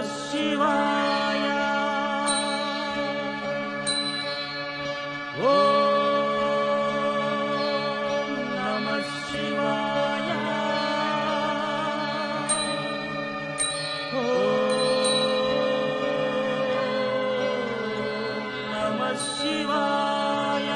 శివాయ ఓం నమః శివాయ ఓం నమః శివాయ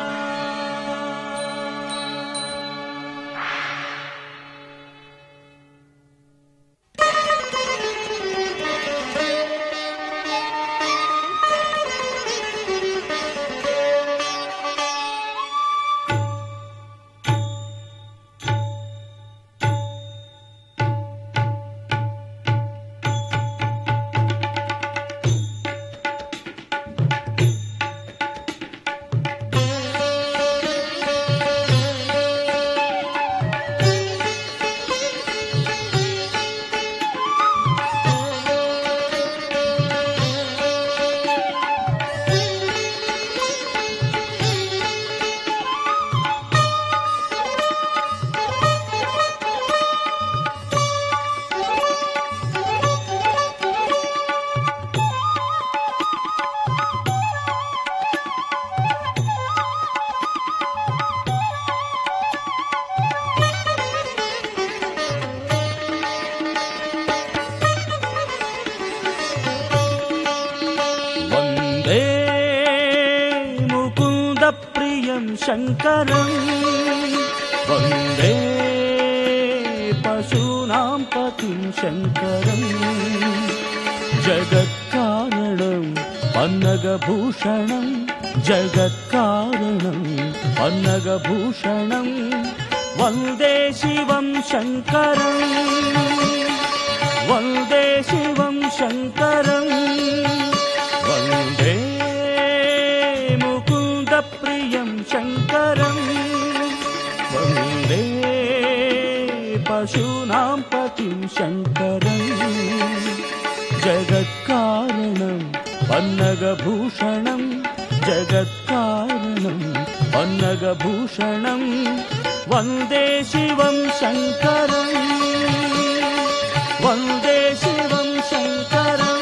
వందే ముకుంద ప్రియం శంకరం వందే పశూనాం పతిం శంకరం జగత్కారణం పన్నగభూషణం జగత్కారణం పన్నగభూషణం వందే శివం శంకరం వందే శివం శంకరం వందే ముకుంద ప్రియం శంకరం వందే పశూనాం పతిం శంకరం జగత్కారణం పన్నగభూషణం జగత్కారణం పన్నగభూషణం వందే శివం శంకరం వందే శివం శంకరం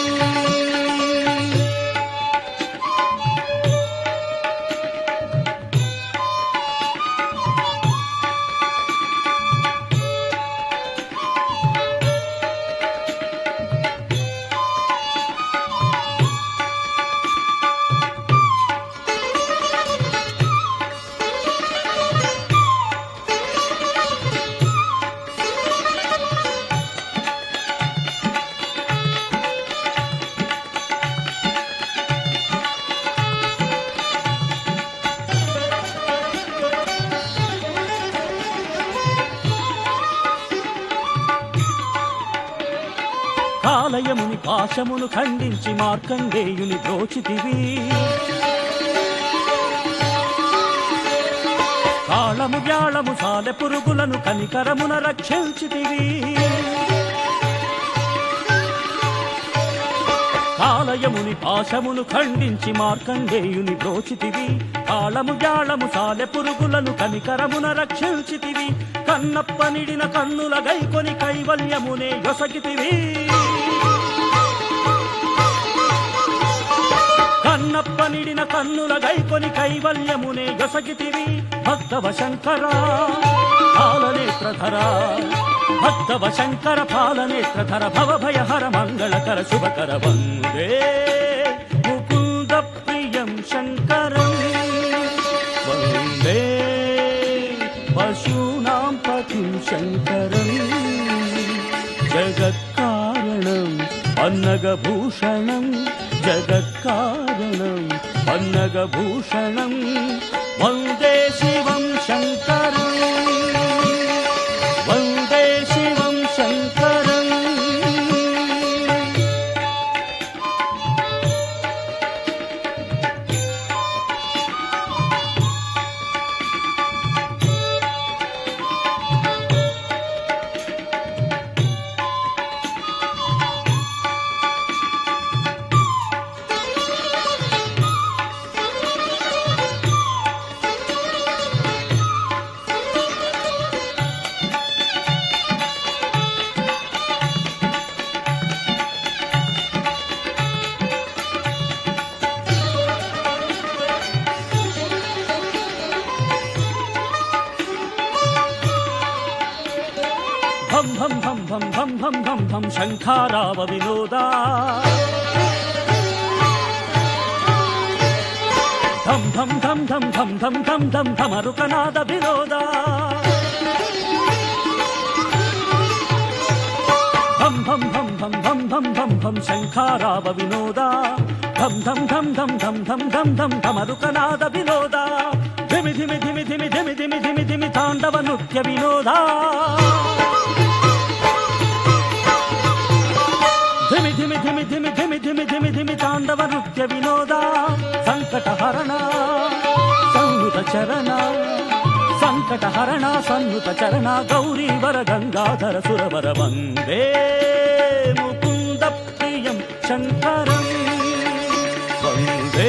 కాలయముని పాశమును ఖండించి మార్కండేయుని బ్రోచితివి కాళము వ్యాళము సాలె పురుగులను కనికరమున రక్షించితివి కాలయముని పాశమును ఖండించి మార్కండేయుని బ్రోచితివి కాళము వ్యాళము సాలె పురుగులను కనికరమున రక్షించితివి కన్నప్ప నిడిన కన్నుల గైకొని కైవల్యమునే యొసగితివి కన్నప్ప నిడిన కన్నుల గైకొని కైవల్యమునే యొసగితివి భక్తవ శంకర పాలనేత్రధర భక్తవ శంకర పాలనేత్రధర భవ భయహర మంగళకర శుభకర వందే ముకుంద ప్రియం శంకరం వందే పశూనాం పతిం శంకరం జగత్కారణం పన్నగభూషణం జగత్కారణం పన్నగభూషణం వందే శివం శంకరం వందే శివం శంకరం ధం ధం శంఖారావ వినోదా ధం ధం ధం ధం ధం ధం ధం ధం ధమరుకనాద వినోదా ధం ధం ధం ధం ధం ధం ధం ధం శంఖారావ వినోదా ధం ధం ధం ధం ధం ధం ధం ధం ధమరుకనాద వినోదా ధిమి ధిమి ధిమి ధిమి ధిమి ధిమి ధిమి ధిమి తాండవ నృత్య వినోదా ధిమి ధిమి ధిమి ధిమి ధిమి ధిమి ధిమి ధిమి తాండవ నృత్య వినోద సంకటహరణ సంహృత చరణ సంకటహరణ సంహృత చరణ గౌరీవర గంగాధర సురవర వందే ముకుంద ప్రియం శంకరం వందే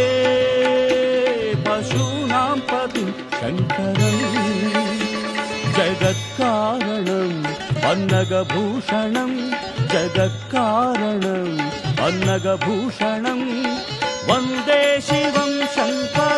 పశూనాం పతిం శంకరం జగత్కారణం పన్నగభూషణం జగత్కారణం పన్నగభూషణం వందే శివం శంకరం